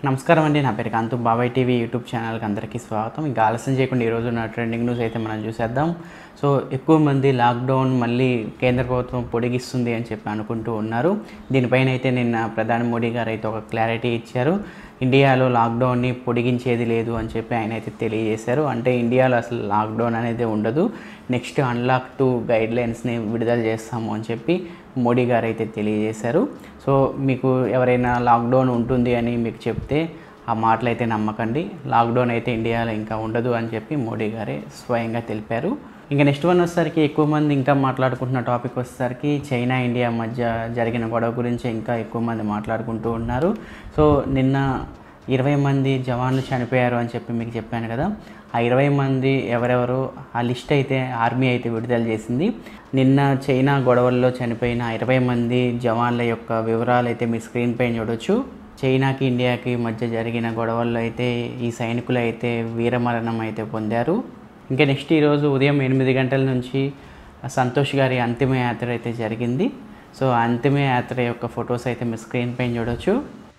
నమస్కారం అండి నా పేరు కాంతు బాబాయ్ టీవీ యూట్యూబ్ ఛానల్కి అందరికీ స్వాగతం ఇంకా ఆలస్యం చేయకుండా ఈరోజు నా ట్రెండింగ్ న్యూస్ అయితే మనం చూసేద్దాం సో ఎక్కువ మంది లాక్డౌన్ మళ్ళీ కేంద్ర ప్రభుత్వం పొడిగిస్తుంది అని చెప్పి అనుకుంటూ ఉన్నారు దీనిపైన అయితే నిన్న ప్రధాని మోడీ గారు అయితే ఒక క్లారిటీ ఇచ్చారు ఇండియాలో లాక్డౌన్ని పొడిగించేది లేదు అని చెప్పి ఆయన అయితే తెలియజేశారు అంటే ఇండియాలో అసలు లాక్డౌన్ అనేది ఉండదు నెక్స్ట్ అన్లాక్ టూ గైడ్ లైన్స్ని విడుదల చేస్తాము అని చెప్పి మోడీ గారు అయితే తెలియజేశారు సో మీకు ఎవరైనా లాక్డౌన్ ఉంటుంది అని మీకు చెప్తే ఆ మాటలు అయితే నమ్మకండి లాక్డౌన్ అయితే ఇండియాలో ఇంకా ఉండదు అని చెప్పి మోడీ గారే స్వయంగా తెలిపారు ఇంకా నెక్స్ట్ వన్ వచ్చేసరికి ఎక్కువ మంది ఇంకా మాట్లాడుకుంటున్న టాపిక్ వచ్చేసరికి చైనా ఇండియా మధ్య జరిగిన గొడవ గురించి ఇంకా ఎక్కువ మంది మాట్లాడుకుంటూ ఉన్నారు సో నిన్న ఇరవై మంది జవాన్లు చనిపోయారు అని చెప్పి మీకు చెప్పాను కదా ఆ ఇరవై మంది ఎవరెవరు ఆ లిస్ట్ అయితే ఆర్మీ అయితే విడుదల చేసింది నిన్న చైనా గొడవల్లో చనిపోయిన ఇరవై మంది జవాన్ల యొక్క వివరాలు అయితే మీ స్క్రీన్ పైన చూడొచ్చు చైనాకి ఇండియాకి మధ్య జరిగిన గొడవల్లో అయితే ఈ సైనికులు అయితే వీరమరణం అయితే పొందారు ఇంకా నెక్స్ట్ ఈరోజు ఉదయం ఎనిమిది గంటల నుంచి సంతోష్ గారి అంతిమ యాత్ర అయితే జరిగింది సో ఆ అంతిమ యాత్ర యొక్క ఫొటోస్ అయితే మీ స్క్రీన్ పైన చూడొచ్చు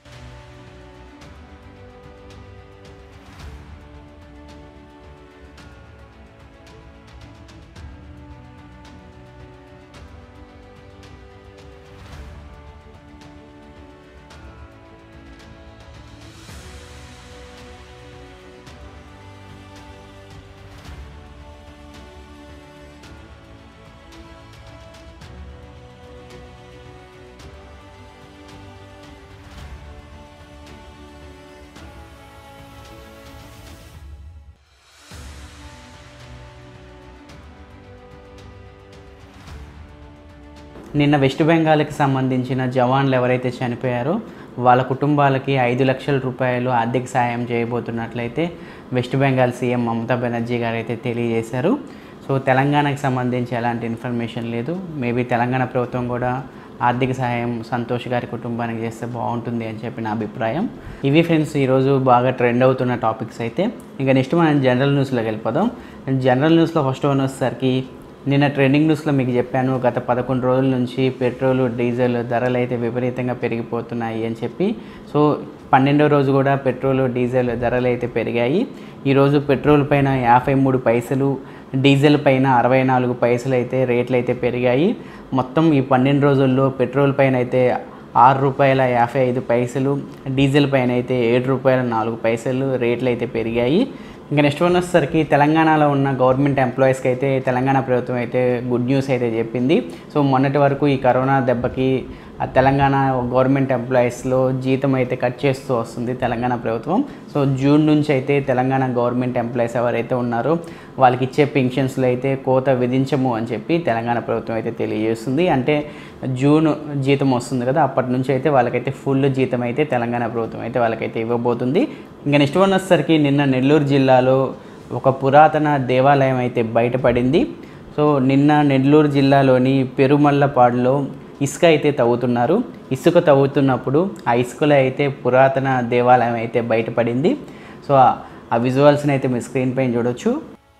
నిన్న వెస్ట్ బెంగాల్కి సంబంధించిన జవాన్లు ఎవరైతే చనిపోయారో వాళ్ళ కుటుంబాలకి ఐదు లక్షల రూపాయలు ఆర్థిక సాయం చేయబోతున్నట్లయితే వెస్ట్ బెంగాల్ సీఎం మమతా బెనర్జీ గారు అయితే తెలియజేశారు సో తెలంగాణకి సంబంధించి ఎలాంటి ఇన్ఫర్మేషన్ లేదు మేబీ తెలంగాణ ప్రభుత్వం కూడా ఆర్థిక సహాయం సంతోష్ గారి కుటుంబానికి చేస్తే బాగుంటుంది అని చెప్పి నా అభిప్రాయం ఇవి ఫ్రెండ్స్ ఈరోజు బాగా ట్రెండ్ అవుతున్న టాపిక్స్ అయితే ఇంకా నెక్స్ట్ మనం జనరల్ న్యూస్లోకి వెళ్ళిపోదాం జనరల్ న్యూస్లో ఫస్ట్ వన్ వచ్చేసరికి నిన్న ట్రెండింగ్ న్యూస్లో మీకు చెప్పాను గత పదకొండు రోజుల నుంచి పెట్రోల్ డీజిల్ ధరలు అయితే విపరీతంగా పెరిగిపోతున్నాయి అని చెప్పి సో పన్నెండో రోజు కూడా పెట్రోల్ డీజిల్ ధరలు అయితే పెరిగాయి ఈరోజు పెట్రోల్ పైన యాభై మూడు పైసలు డీజిల్ పైన అరవై నాలుగు పైసలు అయితే రేట్లు అయితే పెరిగాయి మొత్తం ఈ పన్నెండు రోజుల్లో పెట్రోల్ పైన అయితే ఆరు రూపాయల యాభై ఐదు పైసలు డీజిల్ పైన అయితే ఏడు రూపాయల నాలుగు పైసలు రేట్లు అయితే పెరిగాయి ఇంకా నెక్స్ట్ వన్ వచ్చేసరికి తెలంగాణలో ఉన్న గవర్నమెంట్ ఎంప్లాయీస్కి అయితే తెలంగాణ ప్రభుత్వం అయితే గుడ్ న్యూస్ అయితే చెప్పింది సో మొన్నటి వరకు ఈ కరోనా దెబ్బకి ఆ తెలంగాణ గవర్నమెంట్ ఎంప్లాయీస్లో జీతం అయితే కట్ చేస్తూ వస్తుంది తెలంగాణ ప్రభుత్వం సో జూన్ నుంచి అయితే తెలంగాణ గవర్నమెంట్ ఎంప్లాయీస్ ఎవరైతే ఉన్నారో వాళ్ళకి ఇచ్చే పెన్షన్స్లో అయితే కోత విధించము అని చెప్పి తెలంగాణ ప్రభుత్వం అయితే తెలియజేస్తుంది అంటే జూన్ జీతం వస్తుంది కదా అప్పటి నుంచి అయితే వాళ్ళకైతే ఫుల్ జీతం అయితే తెలంగాణ ప్రభుత్వం అయితే వాళ్ళకైతే ఇవ్వబోతుంది ఇంకా నెక్స్ట్ వన్ వచ్చేసరికి నిన్న నెల్లూరు జిల్లాలో ఒక పురాతన దేవాలయం అయితే బయటపడింది సో నిన్న నెల్లూరు జిల్లాలోని పెరుమల్లపాడులో ఇసుక అయితే తవ్వుతున్నారు ఇసుక తవ్వుతున్నప్పుడు ఆ ఇసుకలో అయితే పురాతన దేవాలయం అయితే బయటపడింది సో ఆ- ఆ విజువల్స్ని అయితే మీ స్క్రీన్ పైన చూడొచ్చు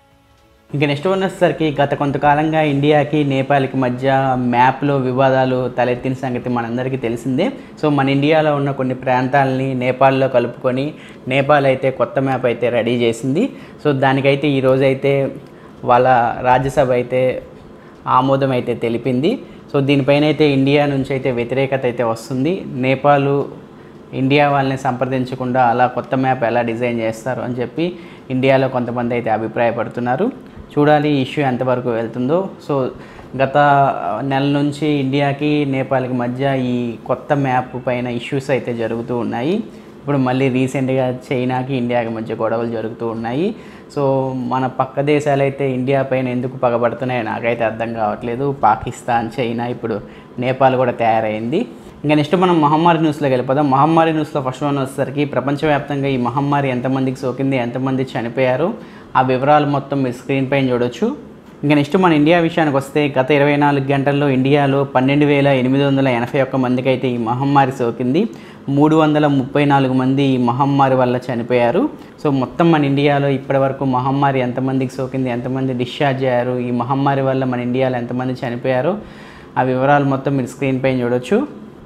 ఇంకా నెక్స్ట్ వన్ వచ్చేసరికి గత కొంతకాలంగా ఇండియాకి నేపాల్కి మధ్య మ్యాప్లో వివాదాలు తలెత్తిన సంగతి మనందరికీ తెలిసిందే సో మన ఇండియాలో ఉన్న కొన్ని ప్రాంతాలని నేపాల్లో కలుపుకొని నేపాల్ అయితే కొత్త మ్యాప్ అయితే రెడీ చేసింది సో దానికైతే ఈరోజు అయితే వాళ్ళ రాజ్యసభ అయితే ఆమోదం అయితే తెలిపింది సో దీనిపైన అయితే ఇండియా నుంచి అయితే వ్యతిరేకత అయితే వస్తుంది నేపాల్ ఇండియా వాళ్ళని సంప్రదించకుండా అలా కొత్త మ్యాప్ ఎలా డిజైన్ చేస్తారు అని చెప్పి ఇండియాలో కొంతమంది అయితే అభిప్రాయపడుతున్నారు చూడాలి ఈ ఇష్యూ ఎంతవరకు వెళ్తుందో సో గత నెల నుంచి ఇండియాకి నేపాల్కి మధ్య ఈ కొత్త మ్యాప్ పైన ఇష్యూస్ అయితే జరుగుతూ ఉన్నాయి ఇప్పుడు మళ్ళీ రీసెంట్గా చైనాకి ఇండియాకి మధ్య గొడవలు జరుగుతూ ఉన్నాయి సో మన పక్క దేశాలు అయితే ఇండియా పైన ఎందుకు పగబడుతున్నాయో నాకైతే అర్థం కావట్లేదు పాకిస్తాన్ చైనా ఇప్పుడు నేపాల్ కూడా తయారైంది ఇంకా నెక్స్ట్ మనం మహమ్మారి న్యూస్లోకి వెళ్ళిపోదాం మహమ్మారి న్యూస్లో ఫస్ట్ వన్ వచ్చేసరికి ప్రపంచవ్యాప్తంగా ఈ మహమ్మారి ఎంతమందికి సోకింది ఎంతమంది చనిపోయారు ఆ వివరాలు మొత్తం మీ స్క్రీన్ పైన చూడొచ్చు ఇంకా నెక్స్ట్ మన ఇండియా విషయానికి వస్తే గత ఇరవై నాలుగు గంటల్లో ఇండియాలో పన్నెండు వేల ఎనిమిది వందల ఎనభై ఒక్క మందికి అయితే ఈ మహమ్మారి సోకింది మూడు వందల ముప్పై నాలుగు మంది ఈ మహమ్మారి వల్ల చనిపోయారు సో మొత్తం మన ఇండియాలో ఇప్పటివరకు మహమ్మారి ఎంతమందికి సోకింది ఎంతమంది డిశ్చార్జ్ అయ్యారు ఈ మహమ్మారి వల్ల మన ఇండియాలో ఎంతమంది చనిపోయారో ఆ వివరాలు మొత్తం మీరు స్క్రీన్ పైన చూడొచ్చు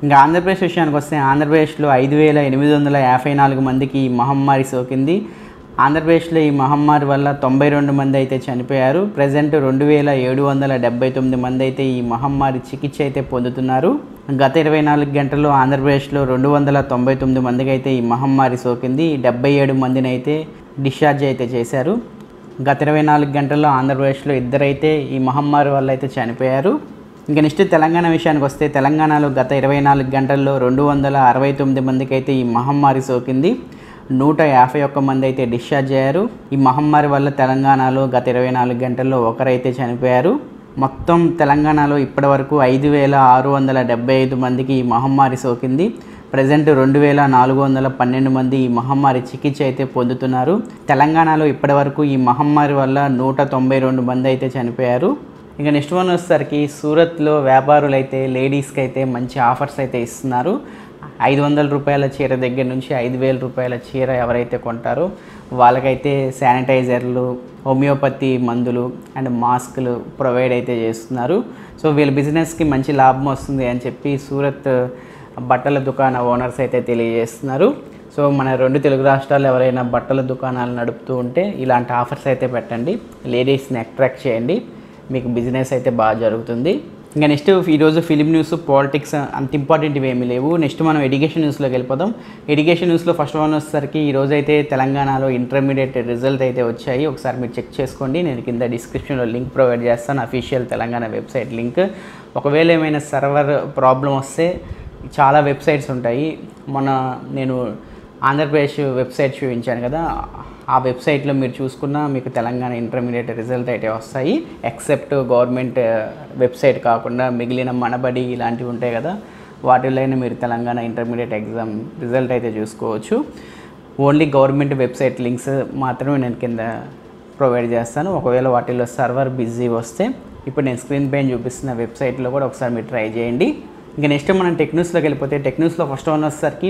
ఇంకా ఆంధ్రప్రదేశ్ విషయానికి వస్తే ఆంధ్రప్రదేశ్లో ఐదు వేల ఎనిమిది వందల యాభై నాలుగు మందికి ఈ మహమ్మారి సోకింది ఆంధ్రప్రదేశ్లో ఈ మహమ్మారి వల్ల తొంభై రెండు మంది అయితే చనిపోయారు ప్రజెంట్ రెండు వేల ఏడు వందల డెబ్బై తొమ్మిది మంది అయితే ఈ మహమ్మారి చికిత్స అయితే పొందుతున్నారు గత ఇరవై నాలుగు గంటల్లో ఆంధ్రప్రదేశ్లో రెండు వందల తొంభై తొమ్మిది మందికి అయితే ఈ మహమ్మారి సోకింది డెబ్బై ఏడు మందిని అయితే డిశ్చార్జ్ అయితే చేశారు గత ఇరవై నాలుగు గంటల్లో ఆంధ్రప్రదేశ్లో ఇద్దరైతే ఈ మహమ్మారి వల్ల అయితే చనిపోయారు ఇంకా నెక్స్ట్ తెలంగాణ విషయానికి వస్తే తెలంగాణలో గత ఇరవై నాలుగు గంటల్లో రెండు వందల అరవై తొమ్మిది మందికి అయితే ఈ మహమ్మారి సోకింది నూట యాభై ఒక్క మంది అయితే డిశ్చార్జ్ అయ్యారు ఈ మహమ్మారి వల్ల తెలంగాణలో గత ఇరవై నాలుగు గంటల్లో ఒకరైతే చనిపోయారు మొత్తం తెలంగాణలో ఇప్పటివరకు ఐదు వేల ఆరు వందల డెబ్బై ఐదు మందికి ఈ మహమ్మారి సోకింది ప్రజెంట్ రెండు వేల నాలుగు వందల పన్నెండు మంది ఈ మహమ్మారి చికిత్స అయితే పొందుతున్నారు తెలంగాణలో ఇప్పటివరకు ఈ మహమ్మారి వల్ల నూట తొంభై రెండు మంది అయితే చనిపోయారు ఇంకా నెక్స్ట్ వన్ వచ్చేసరికి సూరత్లో వ్యాపారులు అయితే లేడీస్కి అయితే మంచి ఆఫర్స్ అయితే ఇస్తున్నారు ఐదు వందల రూపాయల చీర దగ్గర నుంచి ఐదు వేల రూపాయల చీర ఎవరైతే కొంటారో వాళ్ళకైతే శానిటైజర్లు హోమియోపతి మందులు అండ్ మాస్కులు ప్రొవైడ్ అయితే చేస్తున్నారు సో వీళ్ళ బిజినెస్కి మంచి లాభం వస్తుంది అని చెప్పి సూరత్ బట్టల దుకాణ ఓనర్స్ అయితే తెలియజేస్తున్నారు సో మన రెండు తెలుగు రాష్ట్రాలు ఎవరైనా బట్టల దుకాణాలు నడుపుతూ ఉంటే ఇలాంటి ఆఫర్స్ అయితే పెట్టండి లేడీస్ని అట్రాక్ట్ చేయండి మీకు బిజినెస్ అయితే బాగా జరుగుతుంది ఇంకా నెక్స్ట్ ఈరోజు ఫిలిం న్యూస్ పాలిటిక్స్ అంత ఇంపార్టెంట్ ఏమీ లేవు నెక్స్ట్ మనం ఎడ్యుకేషన్ న్యూస్లోకి వెళ్ళిపోదాం ఎడ్యుకేషన్ న్యూస్లో ఫస్ట్ వన్ వచ్చేసరికి ఈరోజు అయితే తెలంగాణలో ఇంటర్మీడియట్ రిజల్ట్ అయితే వచ్చాయి ఒకసారి మీరు చెక్ చేసుకోండి నేను కింద డిస్క్రిప్షన్లో లింక్ ప్రొవైడ్ చేస్తాను అఫీషియల్ తెలంగాణ వెబ్సైట్ లింక్ ఒకవేళ ఏమైనా సర్వర్ ప్రాబ్లం వస్తే చాలా వెబ్సైట్స్ ఉంటాయి మన నేను ఆంధ్రప్రదేశ్ వెబ్సైట్ చూపించాను కదా ఆ వెబ్సైట్లో మీరు చూసుకున్న మీకు తెలంగాణ ఇంటర్మీడియట్ రిజల్ట్ అయితే వస్తాయి ఎక్సెప్ట్ గవర్నమెంట్ వెబ్సైట్ కాకుండా మిగిలిన మనబడి ఇలాంటివి ఉంటాయి కదా వాటిలోనే మీరు తెలంగాణ ఇంటర్మీడియట్ ఎగ్జామ్ రిజల్ట్ అయితే చూసుకోవచ్చు ఓన్లీ గవర్నమెంట్ వెబ్సైట్ లింక్స్ మాత్రమే నేను కింద ప్రొవైడ్ చేస్తాను ఒకవేళ వాటిలో సర్వర్ బిజీ వస్తే ఇప్పుడు నేను స్క్రీన్ పైన చూపిస్తున్న వెబ్సైట్లో కూడా ఒకసారి మీరు ట్రై చేయండి ఇంకా నెక్స్ట్ మనం టెక్నూస్లోకి వెళ్ళిపోతే టెక్నూస్లో ఫస్ట్ వన్ వచ్చేసరికి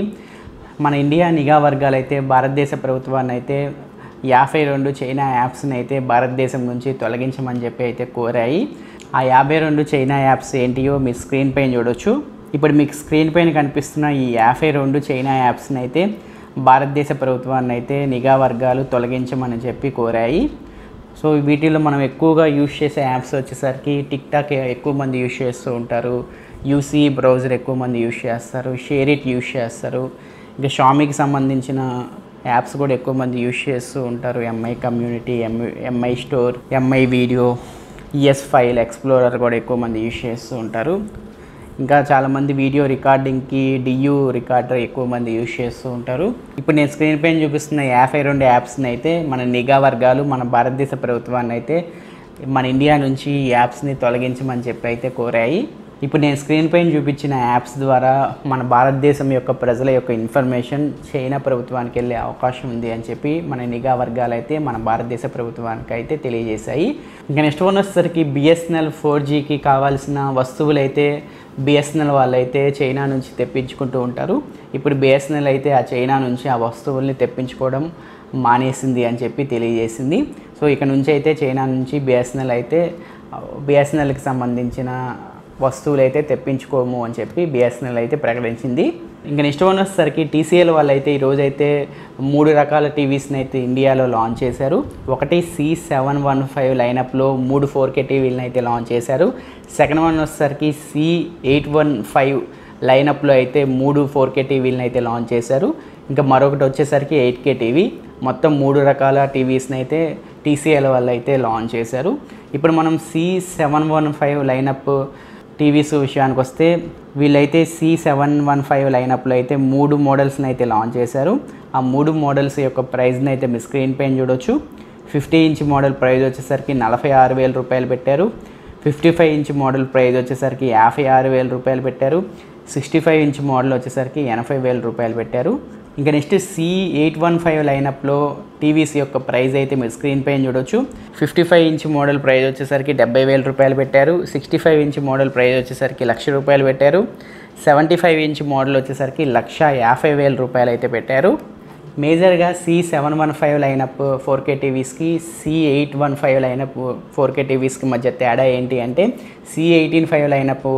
మన ఇండియా నిఘా వర్గాలు అయితే భారతదేశ ప్రభుత్వాన్ని అయితే యాభై రెండు చైనా యాప్స్ని అయితే భారతదేశం నుంచి తొలగించమని చెప్పి అయితే కోరాయి ఆ యాభై రెండు చైనా యాప్స్ ఏంటియో మీరు స్క్రీన్ పైన చూడొచ్చు ఇప్పుడు మీకు స్క్రీన్ పైన కనిపిస్తున్న ఈ యాభై రెండు చైనా యాప్స్ని అయితే భారతదేశ ప్రభుత్వాన్ని అయితే నిఘా వర్గాలు తొలగించమని చెప్పి కోరాయి సో వీటిలో మనం ఎక్కువగా యూజ్ చేసే యాప్స్ వచ్చేసరికి టిక్ టాక్ ఎక్కువ మంది యూజ్ చేస్తూ ఉంటారు యూసీ బ్రౌజర్ ఎక్కువ మంది యూజ్ చేస్తారు షేర్ ఇట్ యూజ్ చేస్తారు ఇంకా షామీకి సంబంధించిన యాప్స్ కూడా ఎక్కువ మంది యూజ్ చేస్తూ ఉంటారు MI community MI MI store MI video ES file explorer కూడా ఎక్కువ మంది యూజ్ చేస్తూ ఉంటారు ఇంకా చాలామంది వీడియో రికార్డింగ్కి డియూ రికార్డర్ ఎక్కువ మంది యూజ్ చేస్తూ ఉంటారు ఇప్పుడు నేను స్క్రీన్ పైన చూపిస్తున్న యాభై రెండు యాప్స్ని అయితే మన నిఘా వర్గాలు మన భారతదేశ ప్రభుత్వాన్ని అయితే మన ఇండియా నుంచి ఈ యాప్స్ని తొలగించమని చెప్పి అయితే కోరాయి ఇప్పుడు నేను స్క్రీన్ పైన చూపించిన యాప్స్ ద్వారా మన భారతదేశం యొక్క ప్రజల యొక్క ఇన్ఫర్మేషన్ చైనా ప్రభుత్వానికి వెళ్ళే అవకాశం ఉంది అని చెప్పి మన నిఘా వర్గాలు అయితే మన భారతదేశ ప్రభుత్వానికి అయితే తెలియజేశాయి ఇంకా నెక్స్ట్ వన్ వచ్చేసరికి బిఎస్ఎన్ఎల్ ఫోర్ జీకి కావాల్సిన వస్తువులు అయితే బిఎస్ఎన్ఎల్ వాళ్ళైతే చైనా నుంచి తెప్పించుకుంటూ ఉంటారు ఇప్పుడు బిఎస్ఎన్ఎల్ అయితే ఆ చైనా నుంచి ఆ వస్తువుల్ని తెప్పించుకోవడం మానేసింది అని చెప్పి తెలియజేసింది సో ఇక నుంచి అయితే చైనా నుంచి బిఎస్ఎన్ఎల్ అయితే బిఎస్ఎన్ఎల్కి సంబంధించిన వస్తువులు అయితే తెప్పించుకోము అని చెప్పి బిఎస్ఎన్ఎల్ అయితే ప్రకటించింది ఇంకా నెక్స్ట్ వన్ వచ్చేసరికి టీసీఎల్ వాళ్ళు అయితే ఈరోజైతే మూడు రకాల టీవీస్ని అయితే ఇండియాలో లాంచ్ చేశారు ఒకటి సి సెవెన్ వన్ ఫైవ్ లైనప్లో మూడు ఫోర్ కే టీవీలను అయితే లాంచ్ చేశారు సెకండ్ వన్ వచ్చేసరికి సి ఎయిట్ వన్ ఫైవ్ లైనప్లో అయితే మూడు ఫోర్ కే టీవీలను అయితే లాంచ్ చేశారు ఇంకా మరొకటి వచ్చేసరికి ఎయిట్ కే టీవీ మొత్తం మూడు రకాల టీవీస్ని అయితే టీసీఎల్ వాళ్ళు అయితే లాంచ్ చేశారు ఇప్పుడు మనం C seven one five lineup TVs విషయానికి వస్తే వీళ్ళైతే సి సెవెన్ వన్ ఫైవ్ లైనప్లో అయితే మూడు మోడల్స్ని అయితే లాంచ్ చేశారు ఆ మూడు మోడల్స్ యొక్క ప్రైస్ని అయితే మీ స్క్రీన్ పైన చూడొచ్చు ఫిఫ్టీ ఇంచ్ మోడల్ ప్రైస్ వచ్చేసరికి నలభై ఆరు వేల రూపాయలు పెట్టారు fifty five inch model price వచ్చేసరికి యాభై ఆరు వేల రూపాయలు పెట్టారు సిక్స్టీ ఫైవ్ ఇంచ్ మోడల్ వచ్చేసరికి ఎనభై వేల రూపాయలు పెట్టారు ఇంకా next C eight one five లైనప్లో టీవీస్ యొక్క ప్రైస్ అయితే మీరు స్క్రీన్ పైన చూడొచ్చు fifty five inch model price వచ్చేసరికి డెబ్బై వేల రూపాయలు పెట్టారు sixty five inch model price వచ్చేసరికి లక్ష రూపాయలు పెట్టారు సెవెంటీ ఫైవ్ ఇంచ్ మోడల్ వచ్చేసరికి లక్ష యాభై వేల రూపాయలు అయితే పెట్టారు మేజర్గా C seven one five lineup four K టీవీస్కి C eight one five lineup four K టీవీస్కి మధ్య తేడా ఏంటి అంటే C eighteen five lineup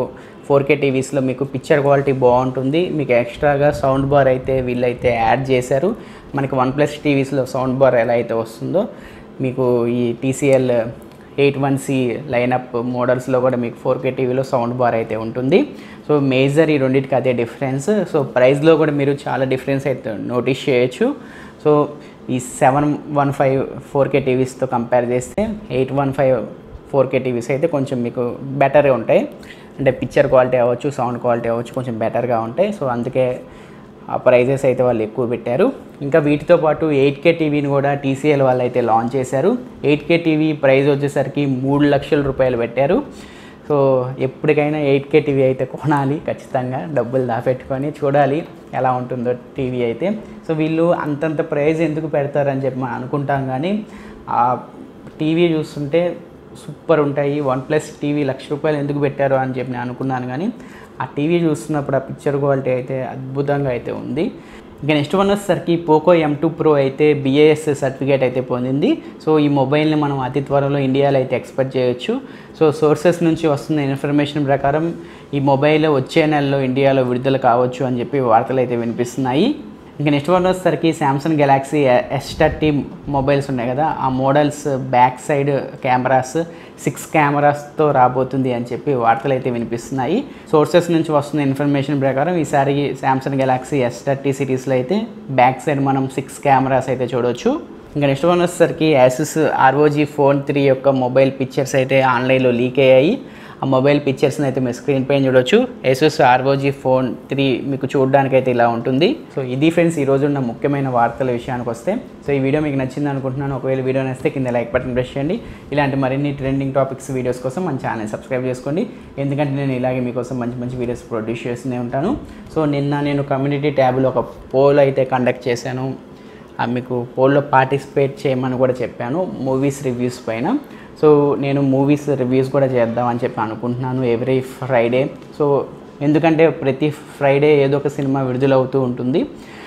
four K టీవీస్లో మీకు పిక్చర్ క్వాలిటీ బాగుంటుంది మీకు ఎక్స్ట్రాగా సౌండ్ బార్ అయితే వీళ్ళైతే యాడ్ చేశారు మనకి వన్ ప్లస్ టీవీస్లో సౌండ్ బార్ ఎలా అయితే వస్తుందో మీకు ఈ TCL eight one C lineup మోడల్స్లో కూడా మీకు ఫోర్ కే టీవీలో సౌండ్ బార్ అయితే ఉంటుంది సో మేజర్ ఈ రెండింటికి అదే డిఫరెన్స్ సో ప్రైస్లో కూడా మీరు చాలా డిఫరెన్స్ అయితే నోటీస్ చేయొచ్చు సో ఈ seven one five four K టీవీస్తో కంపేర్ చేస్తే eight one five four K TVs అయితే కొంచెం మీకు బెటర్గా ఉంటాయి అంటే పిక్చర్ క్వాలిటీ అవ్వచ్చు సౌండ్ క్వాలిటీ అవ్వచ్చు కొంచెం బెటర్గా ఉంటాయి సో అందుకే ఆ ప్రైజెస్ అయితే వాళ్ళు ఎక్కువ పెట్టారు ఇంకా వీటితో పాటు ఎయిట్ కే టీవీని కూడా టీసీఎల్ వాళ్ళు అయితే లాంచ్ చేశారు ఎయిట్ కే టీవీ ప్రైస్ వచ్చేసరికి మూడు లక్షల రూపాయలు పెట్టారు సో ఎప్పటికైనా ఎయిట్ కే టీవీ అయితే కొనాలి ఖచ్చితంగా డబ్బులు దాపెట్టుకొని చూడాలి ఎలా ఉంటుందో టీవీ అయితే సో వీళ్ళు అంతంత ప్రైస్ ఎందుకు పెడతారని చెప్పి మనం అనుకుంటాం కానీ ఆ టీవీ చూస్తుంటే సూపర్ ఉంటాయి వన్ ప్లస్ టీవీ లక్ష రూపాయలు ఎందుకు పెట్టారు అని చెప్పి నేను అనుకున్నాను కానీ ఆ టీవీ చూస్తున్నప్పుడు ఆ పిక్చర్ క్వాలిటీ అయితే అద్భుతంగా అయితే ఉంది ఇంకా నెక్స్ట్ వన్ వచ్చేసరికి పోకో ఎం టూ ప్రో అయితే బిఏఎస్ సర్టిఫికేట్ అయితే పొందింది సో ఈ మొబైల్ని మనం అతి త్వరలో ఇండియాలో అయితే ఎక్స్పెక్ట్ చేయొచ్చు సో సోర్సెస్ నుంచి వస్తున్న ఇన్ఫర్మేషన్ ప్రకారం ఈ మొబైల్ వచ్చే నెలలో ఇండియాలో విడుదల కావచ్చు అని చెప్పి వార్తలు అయితే వినిపిస్తున్నాయి ఇంకా నెక్స్ట్ వన్ వచ్చేసరికి Samsung Galaxy S thirty mobiles ఉన్నాయి కదా ఆ models back side cameras six కెమెరాస్తో రాబోతుంది అని చెప్పి వార్తలు అయితే వినిపిస్తున్నాయి సోర్సెస్ నుంచి వస్తున్న ఇన్ఫర్మేషన్ ప్రకారం ఈసారి శాంసంగ్ గెలాక్సీ ఎస్ థర్టీ సిరీస్లో అయితే బ్యాక్ సైడ్ మనం సిక్స్ కెమెరాస్ అయితే చూడవచ్చు ఇంకా నెక్స్ట్ వన్ వచ్చేసరికి యాసిస్ ఆర్ఓజీ ఫోన్ త్రీ యొక్క మొబైల్ పిక్చర్స్ అయితే ఆన్లైన్లో లీక్ అయ్యాయి ఆ మొబైల్ పిక్చర్స్ని అయితే మీరు స్క్రీన్ పైన చూడొచ్చు ఏసూస్ ఆర్ఓజీ ఫోన్ త్రీ మీకు చూడడానికి అయితే ఇలా ఉంటుంది సో ఇది ఫ్రెండ్స్ ఈ రోజు ఉన్న ముఖ్యమైన వార్తల విషయానికి వస్తే సో ఈ వీడియో మీకు నచ్చింది అనుకుంటున్నాను ఒకవేళ వీడియో నచ్చితే కింద లైక్ బటన్ ప్రెస్ చేయండి ఇలాంటి మరిన్ని ట్రెండింగ్ టాపిక్స్ వీడియోస్ కోసం మన ఛానల్ సబ్స్క్రైబ్ చేసుకోండి ఎందుకంటే నేను ఇలాగే మీకోసం మంచి మంచి వీడియోస్ ప్రొడ్యూస్ చేస్తూనే ఉంటాను సో నిన్న నేను కమ్యూనిటీ ట్యాబ్లో ఒక పోల్ అయితే కండక్ట్ చేశాను ఆ మీకు పోల్లో పార్టిసిపేట్ చేయమని కూడా చెప్పాను మూవీస్ రివ్యూస్ పైన సో నేను మూవీస్ రివ్యూస్ కూడా చేద్దామని చెప్పి అనుకుంటున్నాను ఎవ్రీ ఫ్రైడే సో ఎందుకంటే ప్రతి ఫ్రైడే ఏదో ఒక సినిమా విడుదలవుతూ ఉంటుంది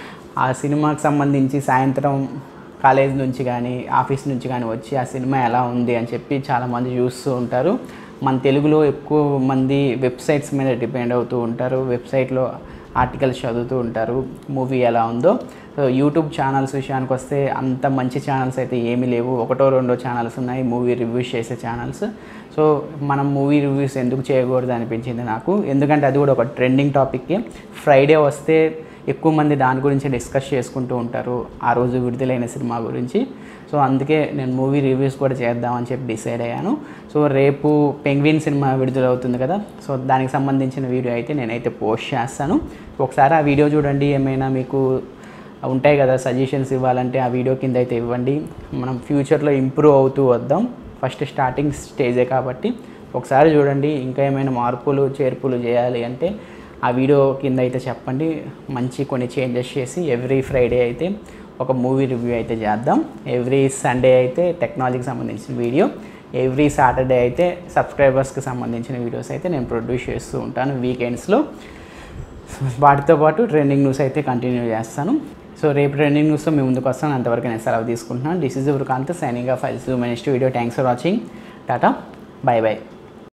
ఆ సినిమాకి సంబంధించి సాయంత్రం కాలేజ్ నుంచి కానీ ఆఫీస్ నుంచి కానీ వచ్చి ఆ సినిమా ఎలా ఉంది అని చెప్పి చాలామంది చూస్తూ ఉంటారు మన తెలుగులో ఎక్కువ మంది వెబ్సైట్స్ మీద డిపెండ్ అవుతూ ఉంటారు వెబ్సైట్లో ఆర్టికల్స్ చదువుతూ ఉంటారు మూవీ ఎలా ఉందో సో యూట్యూబ్ ఛానల్స్ విషయానికి వస్తే అంత మంచి ఛానల్స్ అయితే ఏమీ లేవు ఒకటో రెండో ఛానల్స్ ఉన్నాయి మూవీ రివ్యూస్ చేసే ఛానల్స్ సో మనం మూవీ రివ్యూస్ ఎందుకు చేయకూడదు అనిపించింది నాకు ఎందుకంటే అది కూడా ఒక ట్రెండింగ్ టాపిక్కి ఫ్రైడే వస్తే ఎక్కువ మంది దాని గురించి డిస్కస్ చేసుకుంటూ ఉంటారు ఆ రోజు విడుదలైన సినిమా గురించి సో అందుకే నేను మూవీ రివ్యూస్ కూడా చేద్దామని చెప్పి డిసైడ్ అయ్యాను సో రేపు పెంగ్విన్ సినిమా విడుదలవుతుంది కదా సో దానికి సంబంధించిన వీడియో అయితే నేనైతే పోస్ట్ చేస్తాను ఒకసారి ఆ వీడియో చూడండి ఏమైనా మీకు ఉంటాయి కదా సజెషన్స్ ఇవ్వాలంటే ఆ వీడియో కింద అయితే ఇవ్వండి మనం ఫ్యూచర్లో ఇంప్రూవ్ అవుతూ వద్దాం ఫస్ట్ స్టార్టింగ్ స్టేజే కాబట్టి ఒకసారి చూడండి ఇంకా ఏమైనా మార్పులు చేర్పులు చేయాలి అంటే ఆ వీడియో కింద అయితే చెప్పండి మంచి కొన్ని చేంజెస్ చేసి ఎవ్రీ ఫ్రైడే అయితే ఒక మూవీ రివ్యూ అయితే చేద్దాం ఎవ్రీ సండే అయితే టెక్నాలజీకి సంబంధించిన వీడియో ఎవ్రీ సాటర్డే అయితే సబ్స్క్రైబర్స్కి సంబంధించిన వీడియోస్ అయితే నేను ప్రొడ్యూస్ చేస్తూ ఉంటాను వీకెండ్స్లో వాటితో పాటు ట్రెండింగ్ న్యూస్ అయితే కంటిన్యూ చేస్తాను సో రేపు ట్రెండింగ్ న్యూస్తో మీ ముందుకు వస్తాను అంతవరకు నేను సెలవు తీసుకుంటున్నాను this is Vrikanth signing off I'll see my next video thanks for watching tata bye bye